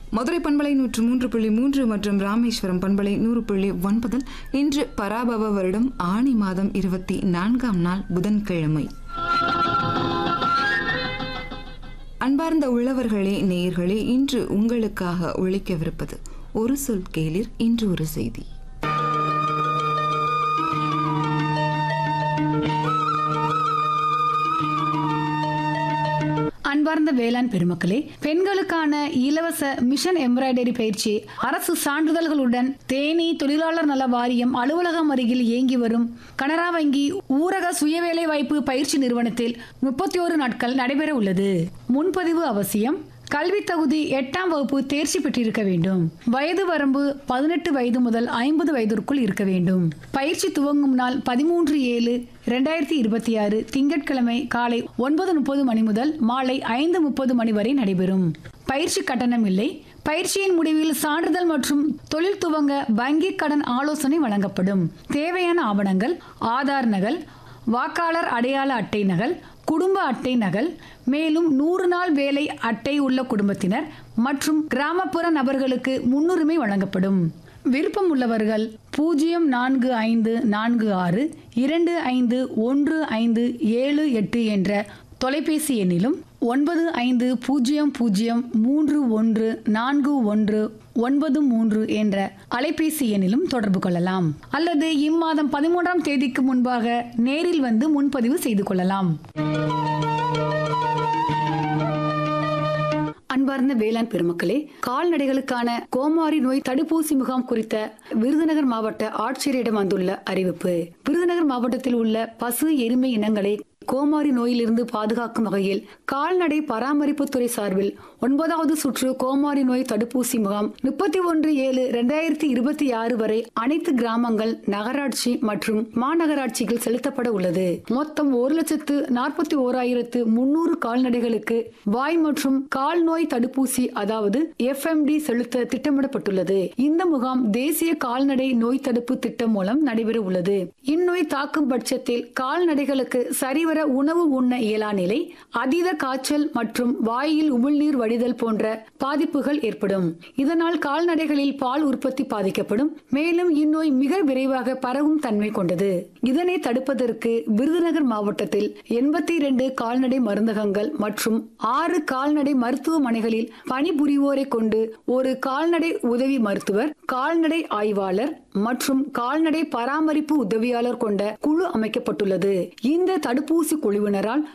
மதுரை பண்பலை நூற்று மூன்று புள்ளி மூன்று மற்றும் ராமேஸ்வரம் பண்பலை நூறு புள்ளி ஒன்பதில் இன்று பராபவ வருடம் ஆணி மாதம் இருபத்தி நான்காம் நாள் புதன்கிழமை அன்பார்ந்த உள்ளவர்களே நேயர்களே இன்று உங்களுக்காக ஒழிக்கவிருப்பது ஒரு சொல் கேளிர் இன்று ஒரு செய்தி அன்பார்ந்த வேளாண் பெருமக்களே பெண்களுக்கான இலவச மிஷன் எம்ப்ராய்டரி பயிற்சி அரசு சான்றிதழ்களுடன் தேனி தொழிலாளர் நல வாரியம் அலுவலகம் அருகில் இயங்கி வரும் கனரா வங்கி ஊரக சுயவேலை வாய்ப்பு பயிற்சி நிறுவனத்தில் முப்பத்தி ஒரு நாட்கள் நடைபெற உள்ளது முன்பதிவு அவசியம் கல்வி தகுதி எட்டாம் வகுப்பு தேர்ச்சி பெற்றிருக்க வேண்டும் வயது வரம்பு பதினெட்டு வயது முதல் ஐம்பது வயதிற்குள் இருக்க வேண்டும் பயிற்சி துவங்கும் நாள் பதிமூன்று ஏழு இரண்டாயிரத்தி இருபத்தி ஆறு திங்கட்கிழமை காலை ஒன்பது முப்பது மணி முதல் மாலை ஐந்து முப்பது மணி வரை நடைபெறும் பயிற்சி கட்டணம் இல்லை பயிற்சியின் முடிவில் சான்றிதழ் மற்றும் தொழில் துவங்க வங்கி கடன் ஆலோசனை வழங்கப்படும் தேவையான ஆவணங்கள் ஆதார் நகல் வாக்காளர் அடையாள அட்டை நகல் குடும்ப அட்டை நகல் மேலும் நூறு நாள் வேலை அட்டை உள்ள குடும்பத்தினர் மற்றும் கிராமப்புற நபர்களுக்கு முன்னுரிமை வழங்கப்படும் விருப்பம் உள்ளவர்கள் பூஜ்ஜியம் நான்கு ஐந்து நான்கு ஆறு இரண்டு ஐந்து ஒன்று ஐந்து ஏழு எட்டு என்ற தொலைபேசி எண்ணிலும் ஒன்பது ஐந்து பூஜ்ஜியம் பூஜ்ஜியம் மூன்று ஒன்று நான்கு ஒன்று ஒன்பது மூன்று என்ற அலைபேசி எண்ணிலும் தொடர்பு கொள்ளலாம் அல்லது இம்மாதம் பதிமூன்றாம் தேதிக்கு முன்பாக நேரில் வந்து முன்பதிவு செய்து கொள்ளலாம் அன்பார்ந்த வேளாண் பெருமக்களே கால்நடைகளுக்கான கோமாரி நோய் தடுப்பூசி முகாம் குறித்த விருதுநகர் மாவட்ட ஆட்சியரிடம் வந்துள்ள அறிவிப்பு விருதுநகர் மாவட்டத்தில் உள்ள பசு எருமை இனங்களை கோமாரி நோயிலிருந்து பாதுகாக்கும் வகையில் கால்நடை பராமரிப்புத்துறை சார்பில் ஒன்பதாவது சுற்று கோமாரி நோய் தடுப்பூசி முகாம் முப்பத்தி ஒன்று ஏழு இரண்டாயிரத்தி இருபத்தி ஆறு வரை அனைத்து கிராமங்கள் நகராட்சி மற்றும் மாநகராட்சிகள் செலுத்தப்பட உள்ளது மொத்தம் ஒரு லட்சத்து நாற்பத்தி ஓராயிரத்து முன்னூறு கால்நடைகளுக்கு வாய் மற்றும் கால் நோய் தடுப்பூசி அதாவது எஃப்எம்டி செலுத்த திட்டமிடப்பட்டுள்ளது இந்த முகாம் தேசிய கால்நடை நோய் தடுப்பு திட்டம் மூலம் நடைபெற உள்ளது இந்நோய் தாக்கும் பட்சத்தில் கால்நடைகளுக்கு சரிவர உணவு உண்ண இயலா நிலை அதீத காய்ச்சல் மற்றும் வாயில் உமிழ்நீர் வடிதல் போன்ற பாதிப்புகள் ஏற்படும் இதனால் கால்நடைகளில் பால் உற்பத்தி பாதிக்கப்படும் மேலும் இந்நோய் மிக விரைவாக பரவும் தன்மை கொண்டது இதனை தடுப்பதற்கு விருதுநகர் மாவட்டத்தில் எண்பத்தி இரண்டு கால்நடை மருந்தகங்கள் மற்றும் ஆறு கால்நடை மருத்துவமனைகளில் பணிபுரிவோரை கொண்டு ஒரு கால்நடை உதவி மருத்துவர் கால்நடை ஆய்வாளர் மற்றும் கால்நடை பராமரிப்பு உதவியாளர் கொண்ட குழு அமைக்கப்பட்டுள்ளது இந்த தடுப்பூசி குழுவினரால்